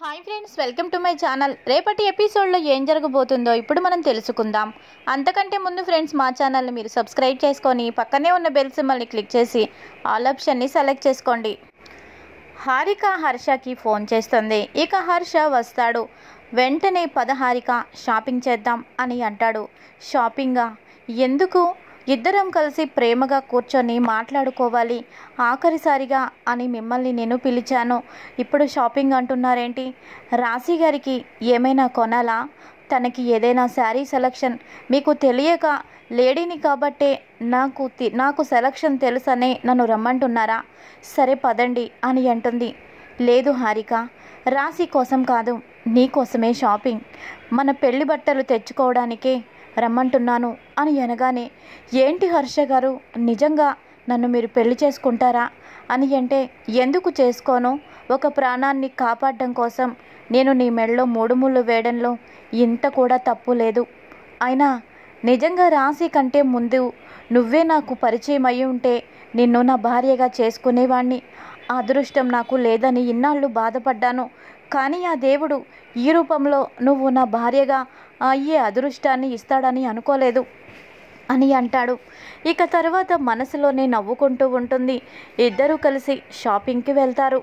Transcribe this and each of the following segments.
hi friends welcome to my channel రేపటి ఎపిసోడ్లో ఏం జరగబోతుందో ఇప్పుడు మనం తెలుసుకుందాం అంతకంటే ముందు ఫ్రెండ్స్ మా ఛానల్ని మీరు సబ్స్క్రైబ్ చేసుకొని పక్కనే ఉన్న బెల్ సింబల్ని క్లిక్ చేసి ఆల్ ఆప్షన్ని సెలెక్ట్ చేసుకోండి హారిక హర్షకి ఫోన్ చేస్తుంది ఇక హర్ష వస్తాడు వెంటనే పద హారిక షాపింగ్ చేద్దాం అని అంటాడు షాపింగా ఎందుకు ఇద్దరం కలిసి ప్రేమగా కూర్చొని మాట్లాడుకోవాలి ఆఖరిసారిగా అని మిమ్మల్ని నేను పిలిచాను ఇప్పుడు షాపింగ్ అంటున్నారేంటి రాశి గారికి ఏమైనా కొనాలా తనకి ఏదైనా శారీ సెలక్షన్ మీకు తెలియక లేడీని కాబట్టే నాకు తి- నాకు సెలక్షన్ తెలుసనే నన్ను రమ్మంటున్నారా సరే పదండి అని అంటుంది లేదు హారిక రాశి కోసం కాదు నీ కోసమే షాపింగ్ మన పెళ్లి బట్టలు తెచ్చుకోవడానికే రమ్మంటున్నాను అని అనగానే ఏంటి హర్ష గారు నిజంగా నన్ను మీరు పెళ్లి చేసుకుంటారా అని అంటే ఎందుకు చేసుకోను ఒక ప్రాణాన్ని కాపాడడం కోసం నేను నీ మెడలో మూడు ముళ్ళు వేయడంలో ఇంత కూడా తప్పు లేదు అయినా నిజంగా రాశి కంటే ముందు నువ్వే నాకు పరిచయం అయి ఉంటే నిన్ను నా భార్యగా చేసుకునేవాణ్ణి ఆ అదృష్టం నాకు లేదని ఇన్నాళ్ళు బాధపడ్డాను కానీ ఆ దేవుడు ఈ రూపంలో నువ్వు నా భార్యగా అయ్యే అదృష్టాన్ని ఇస్తాడని అనుకోలేదు అని అంటాడు ఇక తర్వాత మనసులోనే నవ్వుకుంటూ ఉంటుంది ఇద్దరూ కలిసి షాపింగ్కి వెళ్తారు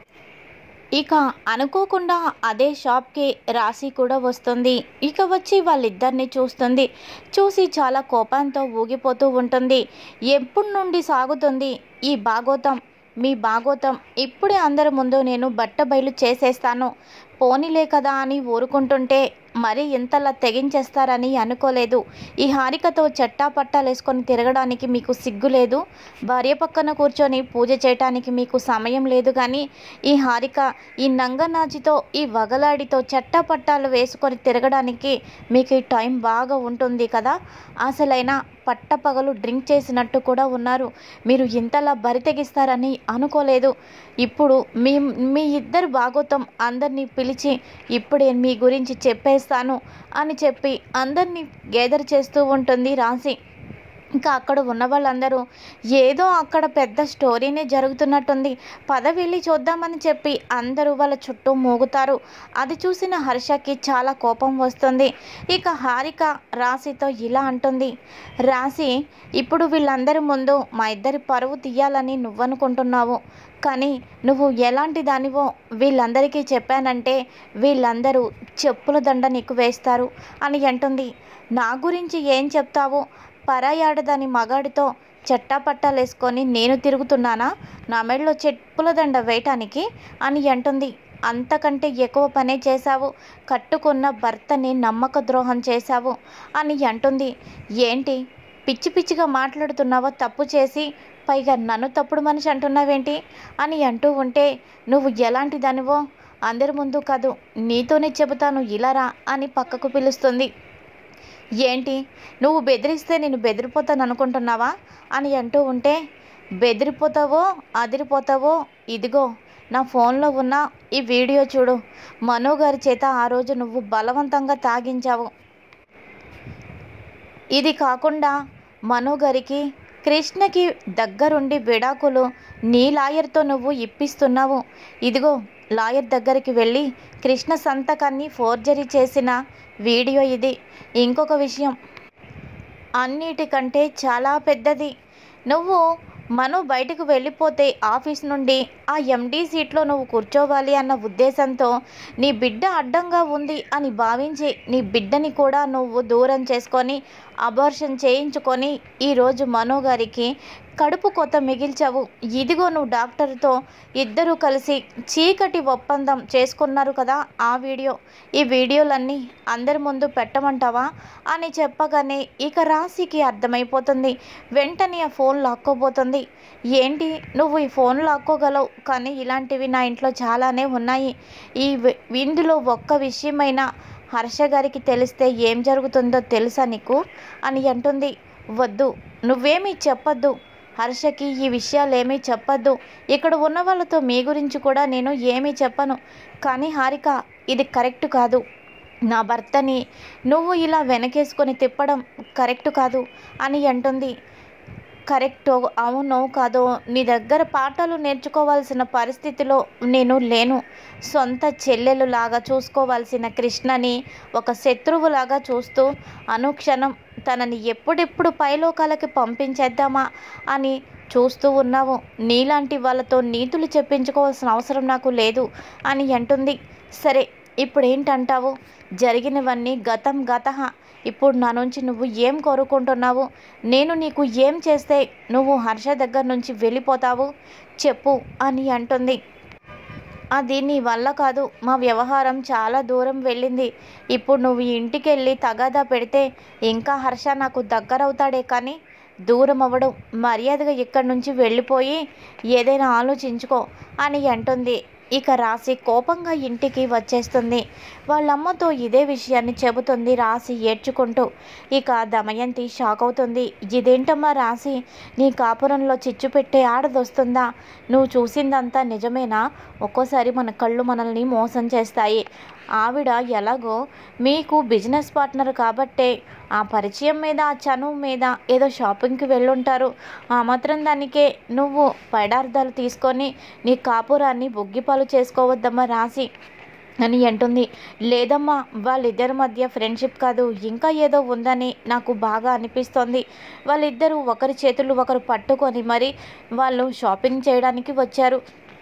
ఇక అనుకోకుండా అదే షాప్కి రాశి కూడా వస్తుంది ఇక వచ్చి వాళ్ళిద్దరిని చూస్తుంది చూసి చాలా కోపంతో ఊగిపోతూ ఉంటుంది ఎప్పటి నుండి సాగుతుంది ఈ భాగోతం మీ భాగోతం ఇప్పుడే అందరి ముందు నేను బట్ట బయలు చేసేస్తాను పోనీలే కదా అని ఊరుకుంటుంటే మరి ఇంతలా తెగించేస్తారని అనుకోలేదు ఈ హారికతో చట్టా పట్టాలేసుకొని తిరగడానికి మీకు సిగ్గు లేదు భార్య పక్కన కూర్చొని పూజ చేయటానికి మీకు సమయం లేదు కానీ ఈ హారిక ఈ నంగనాజితో ఈ వగలాడితో చట్టా పట్టాలు వేసుకొని తిరగడానికి మీకు ఈ టైం బాగా ఉంటుంది కదా అసలైన పట్టపగలు డ్రింక్ చేసినట్టు కూడా ఉన్నారు మీరు ఇంతలా బరి తెగిస్తారని అనుకోలేదు ఇప్పుడు మీ మీ ఇద్దరు భాగోతం అందరినీ పిలిచి ఇప్పుడే మీ గురించి చెప్పేస్తాను అని చెప్పి అందరినీ గేదర్ చేస్తూ ఉంటుంది రాశి ఇంకా అక్కడ ఉన్న వాళ్ళందరూ ఏదో అక్కడ పెద్ద స్టోరీనే జరుగుతున్నట్టుంది పద వెళ్ళి చూద్దామని చెప్పి అందరూ వాళ్ళ చుట్టూ మోగుతారు అది చూసిన హర్షకి చాలా కోపం వస్తుంది ఇక హారిక రాశితో ఇలా అంటుంది రాశి ఇప్పుడు వీళ్ళందరి ముందు మా ఇద్దరి పరువు తీయాలని నువ్వనుకుంటున్నావు కానీ నువ్వు ఎలాంటి దానివో వీళ్ళందరికీ చెప్పానంటే వీళ్ళందరూ చెప్పుల దండ నీకు వేస్తారు అని అంటుంది నా గురించి ఏం చెప్తావు పరాయాడదాని మగాడితో చట్టాపట్టాలేసుకొని నేను తిరుగుతున్నానా నా మెడలో చెప్పుల దండ వేయటానికి అని అంటుంది అంతకంటే ఎక్కువ పనే చేశావు కట్టుకున్న భర్తని నమ్మక ద్రోహం చేశావు అని అంటుంది ఏంటి పిచ్చి పిచ్చిగా మాట్లాడుతున్నావో తప్పు చేసి పైగా నన్ను తప్పుడు మనిషి అంటున్నావేంటి అని అంటూ ఉంటే నువ్వు ఎలాంటి దానివో అందరి ముందు కాదు నీతోనే చెబుతాను ఇలా రా అని పక్కకు పిలుస్తుంది ఏంటి నువ్వు బెదిరిస్తే నేను బెదిరిపోతాను అనుకుంటున్నావా అని అంటూ ఉంటే బెదిరిపోతావో అదిరిపోతావో ఇదిగో నా ఫోన్లో ఉన్న ఈ వీడియో చూడు మనో గారి చేత ఆ రోజు నువ్వు బలవంతంగా తాగించావు ఇది కాకుండా మనో గారికి కృష్ణకి దగ్గరుండి విడాకులు నీ లాయర్తో నువ్వు ఇప్పిస్తున్నావు ఇదిగో లాయర్ దగ్గరికి వెళ్ళి కృష్ణ సంతకాన్ని ఫోర్జరీ చేసిన వీడియో ఇది ఇంకొక విషయం అన్నిటికంటే చాలా పెద్దది నువ్వు మను బయటకు వెళ్ళిపోతే ఆఫీస్ నుండి ఆ ఎండీ సీట్లో నువ్వు కూర్చోవాలి అన్న ఉద్దేశంతో నీ బిడ్డ అడ్డంగా ఉంది అని భావించి నీ బిడ్డని కూడా నువ్వు దూరం చేసుకొని అబార్షన్ చేయించుకొని ఈరోజు మనో గారికి కడుపు కొత్త మిగిల్చావు ఇదిగో నువ్వు డాక్టర్తో ఇద్దరూ కలిసి చీకటి ఒప్పందం చేసుకున్నారు కదా ఆ వీడియో ఈ వీడియోలన్నీ అందరి ముందు పెట్టమంటావా అని చెప్పగానే ఇక రాశికి అర్థమైపోతుంది వెంటనే ఆ ఫోన్ లాక్కోబోతుంది ఏంటి నువ్వు ఈ ఫోన్ లాక్కోగలవు కానీ ఇలాంటివి నా ఇంట్లో చాలానే ఉన్నాయి ఈ వి- ఇందులో ఒక్క విషయమైనా హర్ష గారికి తెలిస్తే ఏం జరుగుతుందో తెలుసా నీకు అని అంటుంది వద్దు నువ్వేమీ చెప్పొద్దు హర్షకి ఈ విషయాలు ఏమీ చెప్పొద్దు ఇక్కడ ఉన్న వాళ్ళతో మీ గురించి కూడా నేను ఏమీ చెప్పను కానీ హారిక ఇది కరెక్ట్ కాదు నా భర్తని నువ్వు ఇలా వెనకేసుకొని తిప్పడం కరెక్ట్ కాదు అని అంటుంది కరెక్టో అవునో కాదో నీ దగ్గర పాఠాలు నేర్చుకోవాల్సిన పరిస్థితిలో నేను లేను సొంత చెల్లెలులాగా చూసుకోవాల్సిన కృష్ణని ఒక శత్రువులాగా చూస్తూ అనుక్షణం తనని ఎప్పుడెప్పుడు పైలోకాలకి పంపించేద్దామా అని చూస్తూ ఉన్నావు నీలాంటి వాళ్ళతో నీతులు చెప్పించుకోవాల్సిన అవసరం నాకు లేదు అని అంటుంది సరే ఇప్పుడు ఏంటంటావు జరిగినవన్నీ గతం గత ఇప్పుడు నా నుంచి నువ్వు ఏం కోరుకుంటున్నావు నేను నీకు ఏం చేస్తే నువ్వు హర్ష దగ్గర నుంచి వెళ్ళిపోతావు చెప్పు అని అంటుంది అది నీ వల్ల కాదు మా వ్యవహారం చాలా దూరం వెళ్ళింది ఇప్పుడు నువ్వు ఇంటికి వెళ్ళి తగాదా పెడితే ఇంకా హర్ష నాకు దగ్గరవుతాడే కానీ దూరం అవ్వడం మర్యాదగా ఇక్కడి నుంచి వెళ్ళిపోయి ఏదైనా ఆలోచించుకో అని అంటుంది ఇక రాసి కోపంగా ఇంటికి వచ్చేస్తుంది వాళ్ళమ్మతో ఇదే విషయాన్ని చెబుతుంది రాసి ఏడ్చుకుంటూ ఇక దమయంతి షాక్ అవుతుంది ఇదేంటమ్మా రాసి నీ కాపురంలో చిచ్చు పెట్టే ఆడదొస్తుందా నువ్వు చూసిందంతా నిజమేనా ఒక్కోసారి మన కళ్ళు మనల్ని మోసం చేస్తాయి ఆవిడ ఎలాగో మీకు బిజినెస్ పార్ట్నర్ కాబట్టే ఆ పరిచయం మీద ఆ చనువు మీద ఏదో షాపింగ్కి వెళ్ళుంటారు ఆ మాత్రం దానికే నువ్వు పదార్థాలు తీసుకొని నీ కాపురాన్ని బుగ్గిపాలు చేసుకోవద్దమ్మా రాసి అని అంటుంది లేదమ్మా వాళ్ళిద్దరి మధ్య ఫ్రెండ్షిప్ కాదు ఇంకా ఏదో ఉందని నాకు బాగా అనిపిస్తోంది వాళ్ళిద్దరూ ఒకరి చేతులు ఒకరు పట్టుకొని మరి వాళ్ళు షాపింగ్ చేయడానికి వచ్చారు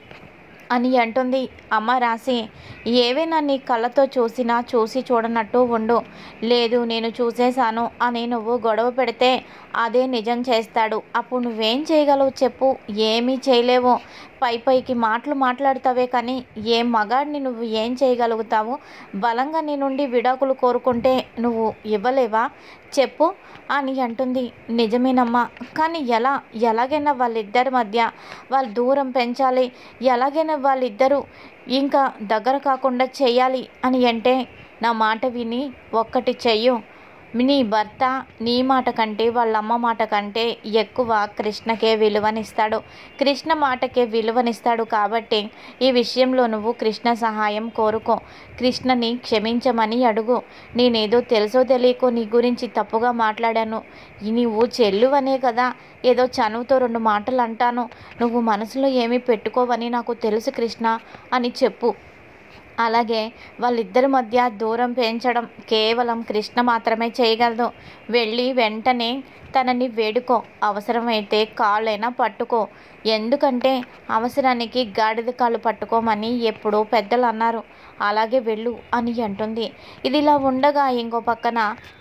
అని అంటుంది అమ్మ రాసి ఏవైనా నీ కళ్ళతో చూసినా చూసి చూడనట్టు ఉండు లేదు నేను చూసేశాను అని నువ్వు గొడవ పెడితే అదే నిజం చేస్తాడు అప్పుడు నువ్వేం చేయగలవు చెప్పు ఏమీ చేయలేవు పై పైకి మాటలు మాట్లాడతావే కానీ ఏ మగాడిని నువ్వు ఏం చేయగలుగుతావు బలంగా నీ నుండి విడాకులు కోరుకుంటే నువ్వు ఇవ్వలేవా చెప్పు అని అంటుంది నిజమేనమ్మా కానీ ఎలా ఎలాగైనా వాళ్ళిద్దరి మధ్య వాళ్ళ దూరం పెంచాలి ఎలాగైనా వాళ్ళిద్దరూ ఇంకా దగ్గర కాకుండా చేయాలి అని అంటే నా మాట విని ఒక్కటి చెయ్యు నీ భర్త నీ మాట కంటే వాళ్ళ అమ్మ మాట కంటే ఎక్కువ కృష్ణకే విలువనిస్తాడు కృష్ణ మాటకే విలువనిస్తాడు కాబట్టి ఈ విషయంలో నువ్వు కృష్ణ సహాయం కోరుకో కృష్ణని క్షమించమని అడుగు నేనేదో తెలుసో తెలియకో నీ గురించి తప్పుగా మాట్లాడాను నీవు చెల్లువనే కదా ఏదో చనువుతో రెండు మాటలు అంటాను నువ్వు మనసులో ఏమీ పెట్టుకోవని నాకు తెలుసు కృష్ణ అని చెప్పు అలాగే వాళ్ళిద్దరి మధ్య దూరం పెంచడం కేవలం కృష్ణ మాత్రమే చేయగలదు వెళ్ళి వెంటనే తనని వేడుకో అవసరమైతే కాళ్ళైనా పట్టుకో ఎందుకంటే అవసరానికి గాడిద కాళ్ళు పట్టుకోమని ఎప్పుడూ పెద్దలు అన్నారు అలాగే వెళ్ళు అని అంటుంది ఇది ఇలా ఉండగా ఇంకో పక్కన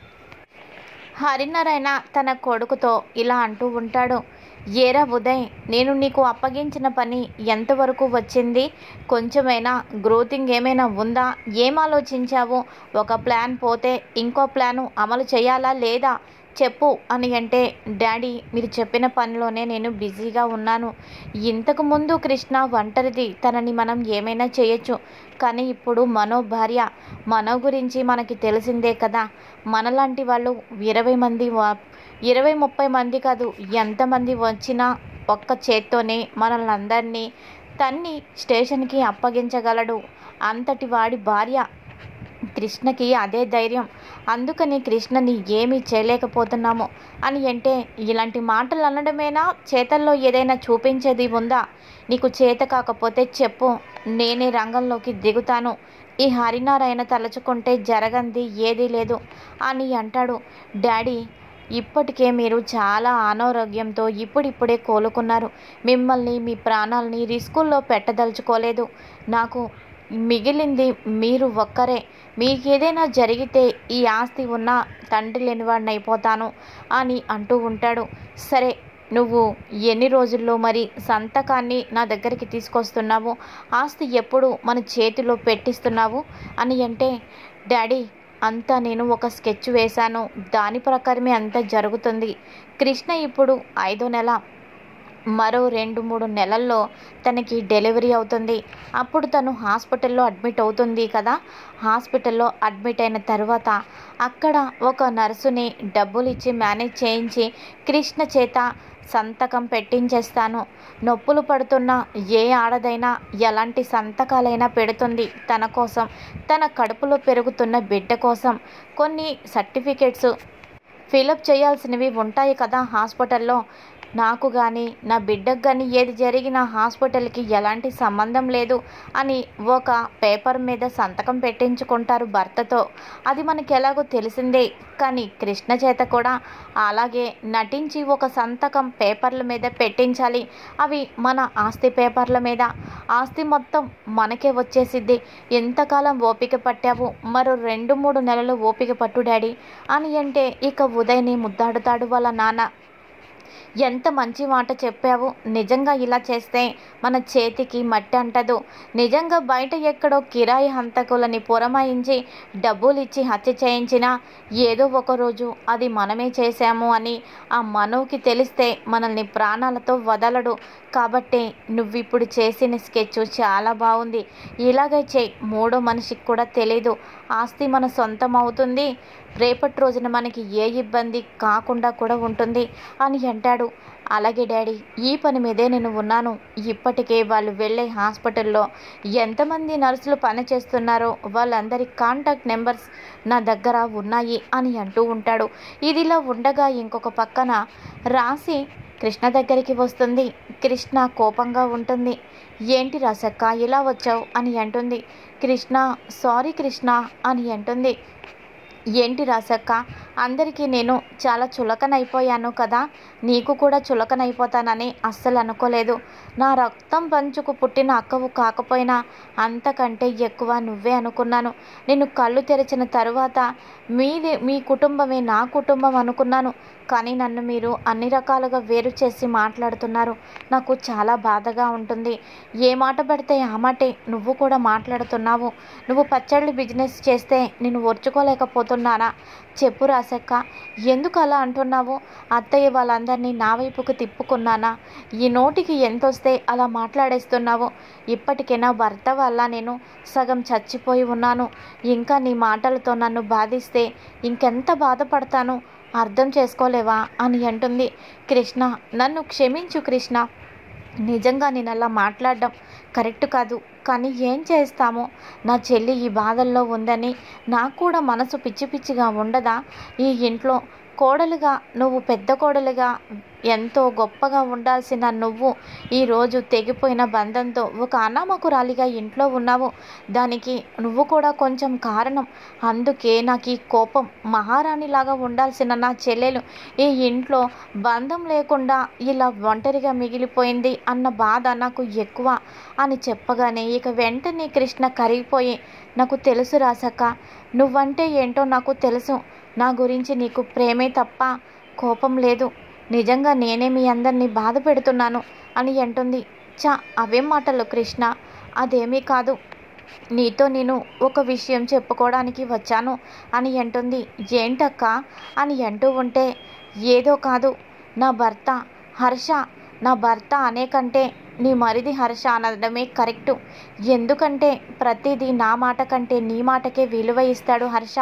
హరినారాయణ తన కొడుకుతో ఇలా అంటూ ఉంటాడు ఏరా ఉదయ్ నేను నీకు అప్పగించిన పని ఎంతవరకు వచ్చింది కొంచెమైనా గ్రోతింగ్ ఏమైనా ఉందా ఏం ఆలోచించావు ఒక ప్లాన్ పోతే ఇంకో ప్లాను అమలు చేయాలా లేదా చెప్పు అని అంటే డాడీ మీరు చెప్పిన పనిలోనే నేను బిజీగా ఉన్నాను ఇంతకు ముందు కృష్ణ ఒంటరిది తనని మనం ఏమైనా చేయొచ్చు కానీ ఇప్పుడు మనో భార్య మనో గురించి మనకి తెలిసిందే కదా మనలాంటి వాళ్ళు ఇరవై మంది వా- ఇరవై ముప్పై మంది కాదు ఎంతమంది వచ్చినా ఒక్క చేత్తోనే మనల్ని అందరినీ తన్ని స్టేషన్కి అప్పగించగలడు అంతటి వాడి భార్య కృష్ణకి అదే ధైర్యం అందుకని కృష్ణని ఏమీ చేయలేకపోతున్నాము అని అంటే ఇలాంటి మాటలు అనడమేనా చేతల్లో ఏదైనా చూపించేది ఉందా నీకు చేత కాకపోతే చెప్పు నేనే రంగంలోకి దిగుతాను ఈ హరినారాయణ తలుచుకుంటే జరగంది ఏదీ లేదు అని అంటాడు డాడీ ఇప్పటికే మీరు చాలా అనారోగ్యంతో ఇప్పుడిప్పుడే కోలుకున్నారు మిమ్మల్ని మీ ప్రాణాలని రిస్కుల్లో పెట్టదలుచుకోలేదు నాకు మిగిలింది మీరు ఒక్కరే మీకేదైనా జరిగితే ఈ ఆస్తి ఉన్న తండ్రి లేనివాడిని అయిపోతాను అని అంటూ ఉంటాడు సరే నువ్వు ఎన్ని రోజుల్లో మరి సంతకాన్ని నా దగ్గరికి తీసుకొస్తున్నావు ఆస్తి ఎప్పుడు మన చేతిలో పెట్టిస్తున్నావు అని అంటే డాడీ అంతా నేను ఒక స్కెచ్ వేశాను దాని ప్రకారమే అంతా జరుగుతుంది కృష్ణ ఇప్పుడు ఐదో నెల మరో రెండు మూడు నెలల్లో తనకి డెలివరీ అవుతుంది అప్పుడు తను హాస్పిటల్లో అడ్మిట్ అవుతుంది కదా హాస్పిటల్లో అడ్మిట్ అయిన తర్వాత అక్కడ ఒక నర్సుని డబ్బులు ఇచ్చి మేనేజ్ చేయించి కృష్ణ చేత సంతకం పెట్టించేస్తాను నొప్పులు పడుతున్న ఏ ఆడదైనా ఎలాంటి సంతకాలైనా పెడుతుంది తన కోసం తన కడుపులో పెరుగుతున్న బిడ్డ కోసం కొన్ని సర్టిఫికెట్స్ ఫిలప్ చేయాల్సినవి ఉంటాయి కదా హాస్పిటల్లో నాకు కానీ నా బిడ్డకు కానీ ఏది జరిగినా హాస్పిటల్కి ఎలాంటి సంబంధం లేదు అని ఒక పేపర్ మీద సంతకం పెట్టించుకుంటారు భర్తతో అది మనకి ఎలాగో తెలిసిందే కానీ కృష్ణ చేత కూడా అలాగే నటించి ఒక సంతకం పేపర్ల మీద పెట్టించాలి అవి మన ఆస్తి పేపర్ల మీద ఆస్తి మొత్తం మనకే వచ్చేసిద్ది ఎంతకాలం ఓపిక పట్టావు మరో రెండు మూడు నెలలు ఓపిక పట్టు డాడీ అని అంటే ఇక ఉదయ్ని ముద్దాడుతాడు వాళ్ళ నాన్న ఎంత మంచి మాట చెప్పావు నిజంగా ఇలా చేస్తే మన చేతికి మట్టి అంటదు నిజంగా బయట ఎక్కడో కిరాయి హంతకులని పురమాయించి డబ్బులు ఇచ్చి హత్య చేయించినా ఏదో ఒక రోజు అది మనమే చేశాము అని ఆ మనవుకి తెలిస్తే మనల్ని ప్రాణాలతో వదలడు కాబట్టి నువ్వు ఇప్పుడు చేసిన స్కెచ్ చాలా బాగుంది ఇలాగే చేయి మూడో మనిషికి కూడా తెలీదు ఆస్తి మన సొంతం అవుతుంది రేపటి రోజున మనకి ఏ ఇబ్బంది కాకుండా కూడా ఉంటుంది అని అంటాడు అలాగే డాడీ ఈ పని మీదే నేను ఉన్నాను ఇప్పటికే వాళ్ళు వెళ్ళే హాస్పిటల్లో ఎంతమంది నర్సులు పనిచేస్తున్నారో వాళ్ళందరి కాంటాక్ట్ నెంబర్స్ నా దగ్గర ఉన్నాయి అని అంటూ ఉంటాడు ఇదిలా ఉండగా ఇంకొక పక్కన రాసి కృష్ణ దగ్గరికి వస్తుంది కృష్ణ కోపంగా ఉంటుంది ఏంటి రసక్క ఇలా వచ్చావు అని అంటుంది కృష్ణ సారీ కృష్ణ అని అంటుంది ఏంటి రాసక్క అందరికీ నేను చాలా చులకనైపోయాను కదా నీకు కూడా చులకనైపోతానని అస్సలు అనుకోలేదు నా రక్తం పంచుకు పుట్టిన అక్కవు కాకపోయినా అంతకంటే ఎక్కువ నువ్వే అనుకున్నాను నేను కళ్ళు తెరిచిన తరువాత మీది మీ కుటుంబమే నా కుటుంబం అనుకున్నాను కానీ నన్ను మీరు అన్ని రకాలుగా వేరు చేసి మాట్లాడుతున్నారు నాకు చాలా బాధగా ఉంటుంది ఏ మాట పడితే ఆ మాటే నువ్వు కూడా మాట్లాడుతున్నావు నువ్వు పచ్చళ్ళు బిజినెస్ చేస్తే నేను ఓర్చుకోలేకపోతున్నానా చెప్పు రాసక్క ఎందుకు అలా అంటున్నావు అత్తయ్య వాళ్ళందరినీ నా వైపుకు తిప్పుకున్నానా ఈ నోటికి ఎంత వస్తే అలా మాట్లాడేస్తున్నావు ఇప్పటికైనా భర్త వల్ల నేను సగం చచ్చిపోయి ఉన్నాను ఇంకా నీ మాటలతో నన్ను బాధిస్తే ఇంకెంత బాధపడతాను అర్థం చేసుకోలేవా అని అంటుంది కృష్ణ నన్ను క్షమించు కృష్ణ నిజంగా నేను అలా మాట్లాడడం కరెక్ట్ కాదు కానీ ఏం చేస్తామో నా చెల్లి ఈ బాధల్లో ఉందని నాకు కూడా మనసు పిచ్చి పిచ్చిగా ఉండదా ఈ ఇంట్లో కోడలుగా నువ్వు పెద్ద కోడలుగా ఎంతో గొప్పగా ఉండాల్సిన నువ్వు ఈరోజు తెగిపోయిన బంధంతో ఒక అనామకురాలిగా ఇంట్లో ఉన్నావు దానికి నువ్వు కూడా కొంచెం కారణం అందుకే నాకు ఈ కోపం మహారాణిలాగా ఉండాల్సిన నా చెల్లెలు ఈ ఇంట్లో బంధం లేకుండా ఇలా ఒంటరిగా మిగిలిపోయింది అన్న బాధ నాకు ఎక్కువ అని చెప్పగానే ఇక వెంటనే కృష్ణ కరిగిపోయి నాకు తెలుసు రాసక్క నువ్వంటే ఏంటో నాకు తెలుసు నా గురించి నీకు ప్రేమే తప్ప కోపం లేదు నిజంగా నేనే మీ అందరినీ బాధ పెడుతున్నాను అని అంటుంది చా అవేం మాటలు కృష్ణ అదేమీ కాదు నీతో నేను ఒక విషయం చెప్పుకోవడానికి వచ్చాను అని అంటుంది ఏంటక్క అని అంటూ ఉంటే ఏదో కాదు నా భర్త హర్ష నా భర్త అనే కంటే నీ మరిది హర్ష అనడమే కరెక్టు ఎందుకంటే ప్రతిదీ నా మాట కంటే నీ మాటకే విలువ ఇస్తాడు హర్ష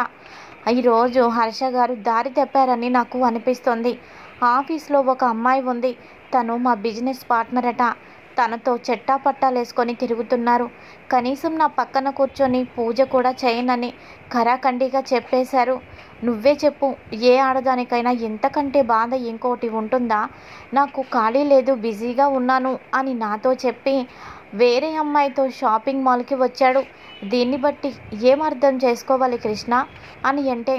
ఈరోజు హర్ష గారు దారి తప్పారని నాకు అనిపిస్తుంది ఆఫీస్లో ఒక అమ్మాయి ఉంది తను మా బిజినెస్ పార్ట్నర్ అట తనతో చెట్టా పట్టాలేసుకొని తిరుగుతున్నారు కనీసం నా పక్కన కూర్చొని పూజ కూడా చేయనని ఖరాఖండిగా చెప్పేశారు నువ్వే చెప్పు ఏ ఆడదానికైనా ఇంతకంటే బాధ ఇంకోటి ఉంటుందా నాకు ఖాళీ లేదు బిజీగా ఉన్నాను అని నాతో చెప్పి వేరే అమ్మాయితో షాపింగ్ మాల్కి వచ్చాడు దీన్ని బట్టి ఏం అర్థం చేసుకోవాలి కృష్ణ అని అంటే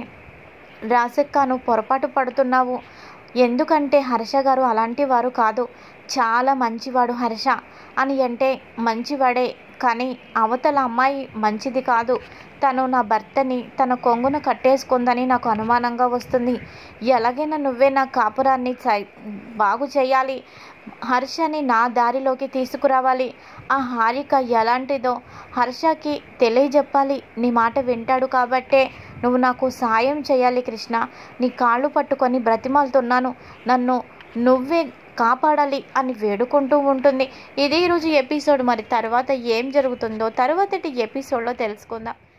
రాసక్క నువ్వు పొరపాటు పడుతున్నావు ఎందుకంటే హర్ష గారు అలాంటి వారు కాదు చాలా మంచివాడు హర్ష అని అంటే మంచివాడే కానీ అవతల అమ్మాయి మంచిది కాదు తను నా భర్తని తన కొంగున కట్టేసుకుందని నాకు అనుమానంగా వస్తుంది ఎలాగైనా నువ్వే నా కాపురాన్ని చై బాగు చేయాలి హర్షని నా దారిలోకి తీసుకురావాలి ఆ హారిక ఎలాంటిదో హర్షకి తెలియజెప్పాలి నీ మాట వింటాడు కాబట్టే నువ్వు నాకు సాయం చేయాలి కృష్ణ నీ కాళ్ళు పట్టుకొని బ్రతిమాలుతున్నాను నన్ను నువ్వే కాపాడాలి అని వేడుకుంటూ ఉంటుంది ఇదే ఈరోజు ఎపిసోడ్ మరి తర్వాత ఏం జరుగుతుందో తర్వాతటి ఎపిసోడ్లో తెలుసుకుందాం